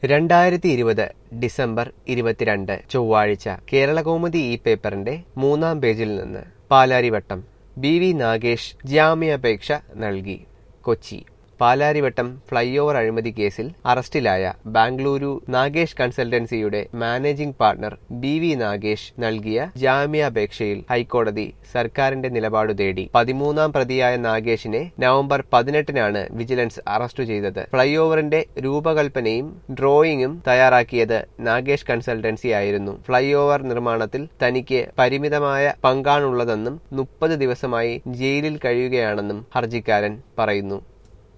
രണ്ടായിരത്തി ഇരുപത് ഡിസംബർ ഇരുപത്തിരണ്ട് ചൊവ്വാഴ്ച കേരളകൗമുദി ഈ പേപ്പറിന്റെ മൂന്നാം പേജിൽ നിന്ന് പാലാരിവട്ടം ബി വി നാഗേഷ് ജാമ്യാപേക്ഷ നൽകി കൊച്ചി പാലാരിവട്ടം ഫ്ലൈ ഓവർ അഴിമതി കേസിൽ അറസ്റ്റിലായ ബാംഗ്ലൂരു നാഗേഷ് കൺസൾട്ടൻസിയുടെ managing partner B V Nagesh നൽകിയ ജാമ്യാപേക്ഷയിൽ ഹൈക്കോടതി സർക്കാരിന്റെ നിലപാടു തേടി പതിമൂന്നാം പ്രതിയായ നാഗേഷിനെ നവംബർ പതിനെട്ടിനാണ് വിജിലൻസ് അറസ്റ്റ് ചെയ്തത് ഫ്ലൈ ഓവറിന്റെ രൂപകൽപ്പനയും ഡ്രോയിങ്ങും തയ്യാറാക്കിയത് നാഗേഷ് കൺസൾട്ടൻസി ആയിരുന്നു ഫ്ലൈ ഓവർ നിർമ്മാണത്തിൽ തനിക്ക് പരിമിതമായ പങ്കാണുള്ളതെന്നും മുപ്പത് ദിവസമായി ജയിലിൽ കഴിയുകയാണെന്നും ഹർജിക്കാരൻ പറയുന്നു